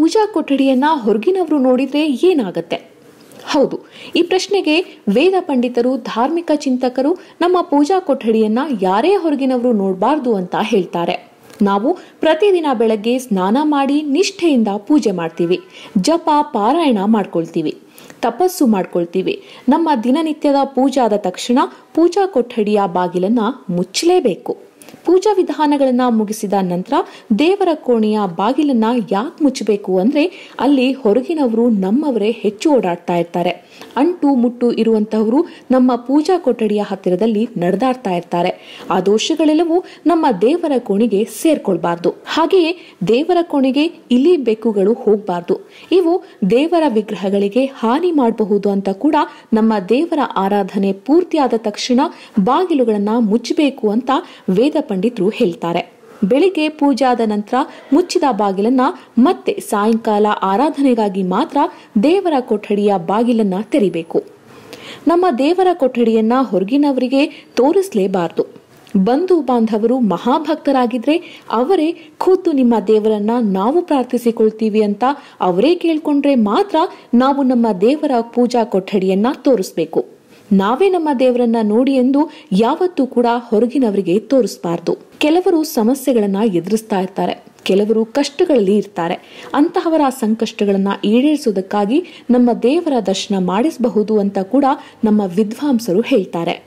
ಪೂಜಾ ಕೊಠಡಿಯನ್ನ ಹೊರಗಿನವರು ನೋಡಿದ್ರೆ ಏನಾಗತ್ತೆ ಹೌದು ಈ ಪ್ರಶ್ನೆಗೆ ವೇದ ಪಂಡಿತರು ಧಾರ್ಮಿಕ ಚಿಂತಕರು ನಮ್ಮ ಪೂಜಾ ಕೊಠಡಿಯನ್ನ ಯಾರೇ ಹೊರಗಿನವರು ನೋಡಬಾರ್ದು ಅಂತ ಹೇಳ್ತಾರೆ ನಾವು ಪ್ರತಿದಿನ ಬೆಳಗ್ಗೆ ಸ್ನಾನ ಮಾಡಿ ನಿಷ್ಠೆಯಿಂದ ಪೂಜೆ ಮಾಡ್ತೀವಿ ಜಪ ಪಾರಾಯಣ ಮಾಡ್ಕೊಳ್ತೀವಿ ತಪಸ್ಸು ಮಾಡ್ಕೊಳ್ತೀವಿ ನಮ್ಮ ದಿನನಿತ್ಯದ ಪೂಜಾದ ತಕ್ಷಣ ಪೂಜಾ ಕೊಠಡಿಯ ಬಾಗಿಲನ್ನ ಮುಚ್ಚಲೇಬೇಕು ಪೂಜಾ ವಿಧಾನಗಳನ್ನ ಮುಗಿಸಿದ ನಂತರ ದೇವರ ಕೋಣೆಯ ಬಾಗಿಲನ್ನ ಯಾಕೆ ಮುಚ್ಚಬೇಕು ಅಂದ್ರೆ ಅಲ್ಲಿ ಹೊರಗಿನವರು ನಮ್ಮವರೇ ಹೆಚ್ಚು ಓಡಾಡ್ತಾ ಇರ್ತಾರೆ ಅಂಟು ಮುಟ್ಟು ಇರುವಂತಹವರು ನಮ್ಮ ಪೂಜಾ ಕೊಠಡಿಯ ಹತ್ತಿರದಲ್ಲಿ ನಡೆದಾಡ್ತಾ ಇರ್ತಾರೆ ಆ ದೋಷಗಳೆಲ್ಲವೂ ನಮ್ಮ ದೇವರ ಕೋಣೆಗೆ ಸೇರ್ಕೊಳ್ಬಾರ್ದು ಹಾಗೆಯೇ ದೇವರ ಕೋಣೆಗೆ ಇಲಿ ಬೆಕ್ಕುಗಳು ಹೋಗಬಾರ್ದು ಇವು ದೇವರ ವಿಗ್ರಹಗಳಿಗೆ ಹಾನಿ ಮಾಡಬಹುದು ಅಂತ ಕೂಡ ನಮ್ಮ ದೇವರ ಆರಾಧನೆ ಪೂರ್ತಿಯಾದ ತಕ್ಷಣ ಬಾಗಿಲುಗಳನ್ನ ಮುಚ್ಚಬೇಕು ಅಂತ ವೇದ ಪಂಡಿತರು ಹೇಳ್ತಾರೆ ಬೆಳಿಗ್ಗೆ ಪೂಜಾದ ನಂತರ ಮುಚ್ಚಿದ ಬಾಗಿಲನ್ನ ಮತ್ತೆ ಸಾಯಂಕಾಲ ಆರಾಧನೆಗಾಗಿ ಮಾತ್ರ ದೇವರ ಕೊಠಡಿಯ ಬಾಗಿಲನ್ನ ತೆರಿಬೇಕು ನಮ್ಮ ದೇವರ ಕೊಠಡಿಯನ್ನ ಹೊರಗಿನವರಿಗೆ ತೋರಿಸಲೇಬಾರದು ಬಂಧು ಬಾಂಧವರು ಮಹಾಭಕ್ತರಾಗಿದ್ರೆ ಅವರೇ ಖುದ್ದು ನಿಮ್ಮ ದೇವರನ್ನ ನಾವು ಪ್ರಾರ್ಥಿಸಿಕೊಳ್ತೀವಿ ಅಂತ ಅವರೇ ಕೇಳ್ಕೊಂಡ್ರೆ ಮಾತ್ರ ನಾವು ನಮ್ಮ ದೇವರ ಪೂಜಾ ಕೊಠಡಿಯನ್ನ ತೋರಿಸ್ಬೇಕು ನಾವೇ ನಮ್ಮ ದೇವರನ್ನ ನೋಡಿ ಎಂದು ಯಾವತ್ತೂ ಕೂಡ ಹೊರಗಿನವರಿಗೆ ತೋರಿಸಬಾರ್ದು ಕೆಲವರು ಸಮಸ್ಯೆಗಳನ್ನ ಎದುರಿಸ್ತಾ ಇರ್ತಾರೆ ಕೆಲವರು ಕಷ್ಟಗಳಲ್ಲಿ ಇರ್ತಾರೆ ಅಂತಹವರ ಸಂಕಷ್ಟಗಳನ್ನ ಈಡೇರಿಸುವುದಕ್ಕಾಗಿ ನಮ್ಮ ದೇವರ ದರ್ಶನ ಮಾಡಿಸಬಹುದು ಅಂತ ಕೂಡ ನಮ್ಮ ವಿದ್ವಾಂಸರು ಹೇಳ್ತಾರೆ